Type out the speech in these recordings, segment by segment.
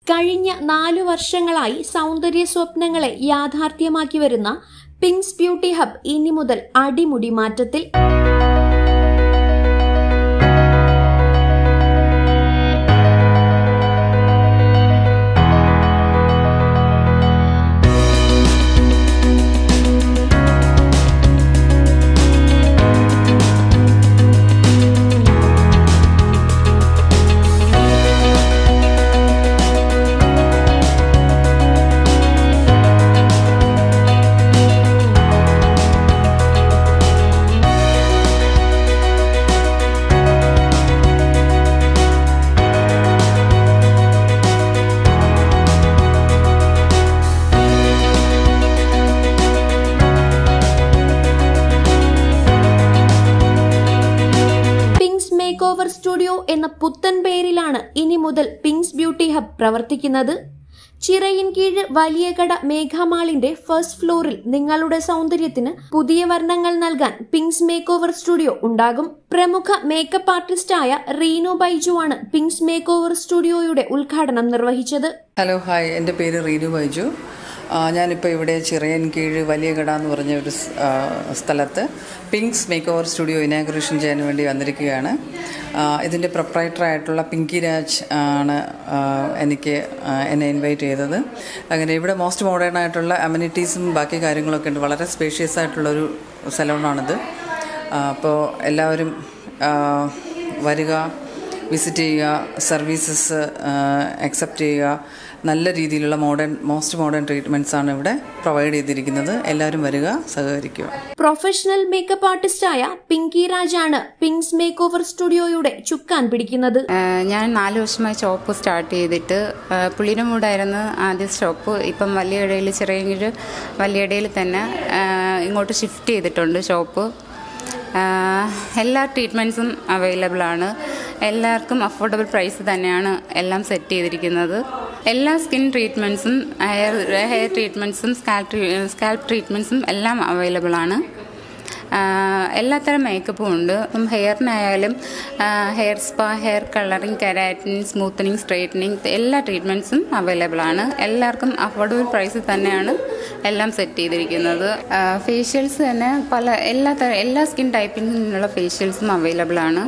കഴിഞ്ഞ നാലു വർഷങ്ങളായി സൗന്ദര്യ സ്വപ്നങ്ങളെ യാഥാർത്ഥ്യമാക്കി വരുന്ന പിങ്സ് ബ്യൂട്ടി ഹബ് ഇനി മുതൽ അടിമുടി മാറ്റത്തിൽ പിങ്സ് മേക്ക് ഓവർ സ്റ്റുഡിയോ എന്ന പുത്തൻ പേരിലാണ് ഇനി മുതൽ പിങ്സ് ബ്യൂട്ടി ഹബ് പ്രവർത്തിക്കുന്നത് ചിറയിൻകീഴ് വലിയകട മേഘാമാളിന്റെ ഫസ്റ്റ് ഫ്ലോറിൽ നിങ്ങളുടെ സൗന്ദര്യത്തിന് പുതിയ വർണ്ണങ്ങൾ നൽകാൻ പിങ്സ് മേക്ക് ഓവർ സ്റ്റുഡിയോ ഉണ്ടാകും പ്രമുഖ മേക്കപ്പ് ആർട്ടിസ്റ്റായ റീനു ബൈജു ആണ് പിങ്സ് മേക്ക് ഓവർ സ്റ്റുഡിയോയുടെ ഉദ്ഘാടനം നിർവഹിച്ചത് ഹലോ ഹായ് എൻ്റെ പേര് റീനു ബൈജു ആ, ഞാനിപ്പോൾ ഇവിടെ ചിറയൻ കീഴ് വലിയകട എന്ന് പറഞ്ഞ ഒരു സ്- ആ, സ്ഥലത്ത് Pinks make over studio inauguration ചെയ്യാൻ വേണ്ടി വന്നിരിക്കുകയാണ് ആ, ഇതിൻ്റെ പ്രൊപ്പറേറ്ററായിട്ടുള്ള പിങ്കി രാജ് ആണ് ആ, എനിക്ക് ആ, എന്നെ ഇൻവൈറ്റ് ചെയ്തത് അങ്ങനെ ഇവിടെ മോസ്റ്റ് മോഡേൺ ആയിട്ടുള്ള അമ്യൂണിറ്റീസും ബാക്കി കാര്യങ്ങളൊക്കെ ഉണ്ട് വളരെ സ്പേഷ്യസ് ആയിട്ടുള്ളൊരു സലോണാണിത് അപ്പോൾ എല്ലാവരും ആ, വരിക വിസിറ്റ് ചെയ്യുക സർവീസസ് അക്സെപ്റ്റ് ചെയ്യുക നല്ല രീതിയിലുള്ള മോഡേൺ മോസ്റ്റ് മോഡേൺ ട്രീറ്റ്മെൻറ്റ്സ് ആണ് ഇവിടെ പ്രൊവൈഡ് ചെയ്തിരിക്കുന്നത് എല്ലാവരും വരിക സഹകരിക്കുക പ്രൊഫഷണൽ മേക്കപ്പ് ആർട്ടിസ്റ്റായ പിങ്കി രാജാണ് പിങ്സ് മേക്ക് ഓവർ സ്റ്റുഡിയോയുടെ ചുക്കാൻ പിടിക്കുന്നത് ആഹ് ഞാൻ നാല് വർഷമായി ഷോപ്പ് സ്റ്റാർട്ട് ചെയ്തിട്ട് ആഹ് പുള്ളിനമൂടായിരുന്നു ആദ്യ ഷോപ്പ് ഇപ്പം വലിയടയിൽ ചെറിയ വലിയടയിൽ തന്നെ ആഹ് ഇങ്ങോട്ട് ഷിഫ്റ്റ് ചെയ്തിട്ടുണ്ട് ഷോപ്പ് ആഹ് എല്ലാ ട്രീറ്റ്മെൻറ്റ്സും അവൈലബിൾ ആണ് എല്ലാവർക്കും അഫോർഡബിൾ പ്രൈസ് തന്നെയാണ് എല്ലാം സെറ്റ് ചെയ്തിരിക്കുന്നത് എല്ലാ സ്കിൻ ട്രീറ്റ്മെൻറ്റ്സും ഹെയർ ഹെയർ ട്രീറ്റ്മെൻറ്റ്സും സ്കാൽപ് സ്കാൽപ്പ് ട്രീറ്റ്മെൻറ്റ്സും എല്ലാം അവൈലബിൾ ആണ് ആഹ് എല്ലാത്തരം മേക്കപ്പും ഉണ്ട് ഇപ്പം ഹെയറിനായാലും hair spa hair colouring keratin smoothening straightening എല്ലാ ട്രീറ്റ്മെൻറ്റ്സും അവൈലബിൾ ആണ് എല്ലാവർക്കും അഫോർഡബിൾ പ്രൈസിൽ തന്നെയാണ് എല്ലാം സെറ്റ് ചെയ്തിരിക്കുന്നത് ഫേഷ്യൽസ് തന്നെ പല എല്ലാ തര- എല്ലാ സ്കിൻ ടൈപ്പിനുള്ള ഫേഷ്യൽസും അവൈലബിൾ ആണ്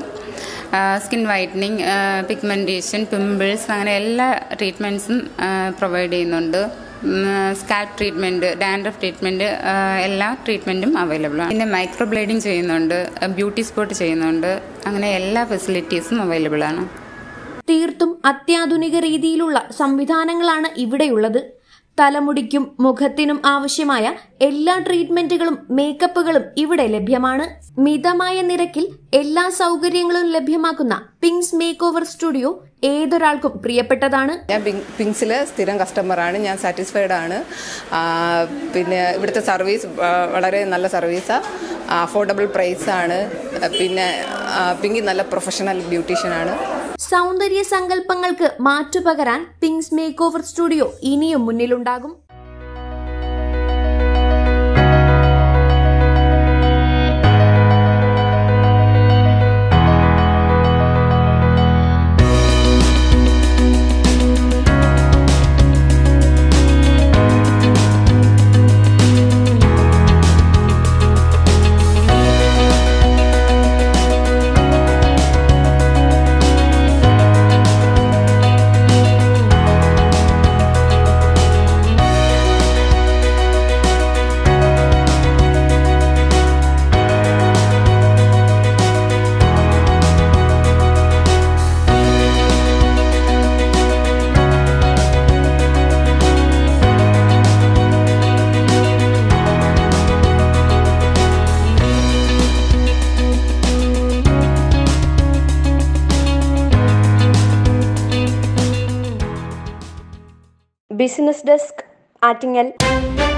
സ്കിൻ വൈറ്റനിങ് പിഗ്മെൻറ്റേഷൻ പിമ്പിൾസ് അങ്ങനെ എല്ലാ ട്രീറ്റ്മെൻറ്റ്സും പ്രൊവൈഡ് ചെയ്യുന്നുണ്ട് സ്കാൽപ്പ് ട്രീറ്റ്മെൻറ്റ് ഡാൻഡ്രഫ് ട്രീറ്റ്മെൻറ്റ് എല്ലാ ട്രീറ്റ്മെൻറ്റും അവൈലബിൾ ആണ് പിന്നെ മൈക്രോ ബ്ലേഡിങ് ചെയ്യുന്നുണ്ട് ബ്യൂട്ടി സ്പോട്ട് ചെയ്യുന്നുണ്ട് അങ്ങനെ എല്ലാ ഫെസിലിറ്റീസും അവൈലബിൾ ആണ് തീർത്തും അത്യാധുനിക രീതിയിലുള്ള സംവിധാനങ്ങളാണ് ഇവിടെയുള്ളത് തലമുടിക്കും മുഖത്തിനും ആവശ്യമായ എല്ലാ ട്രീറ്റ്മെന്റുകളും മേക്കപ്പുകളും ഇവിടെ ലഭ്യമാണ് മിതമായ നിരക്കിൽ എല്ലാ സൗകര്യങ്ങളും ലഭ്യമാക്കുന്ന പിങ്സ് മേക്ക് ഓവർ സ്റ്റുഡിയോ ഏതൊരാൾക്കും പ്രിയപ്പെട്ടതാണ് ഞാൻ പിങ് പിങ്സിൽ സ്ഥിരം കസ്റ്റമറാണ് ഞാൻ സാറ്റിസ്ഫൈഡ് ആണ് ആ, പിന്നെ ഇവിടുത്തെ സർവീസ് ആ, വളരെ നല്ല സർവീസാണ് അഫോർഡബിൾ പ്രൈസാണ് പിന്നെ ആ, പിങ്കി നല്ല പ്രൊഫഷണൽ ബ്യൂട്ടീഷ്യനാണ് സൗന്ദര്യ സങ്കല്പങ്ങൾക്ക് മാറ്റുപകരാൻ പിങ്സ് മേക്ക് ഓവർ സ്റ്റുഡിയോ ഇനിയും മുന്നിലുണ്ടാകും ബിസിനസ് ഡെസ്ക് ആറ്റിങ്ങൽ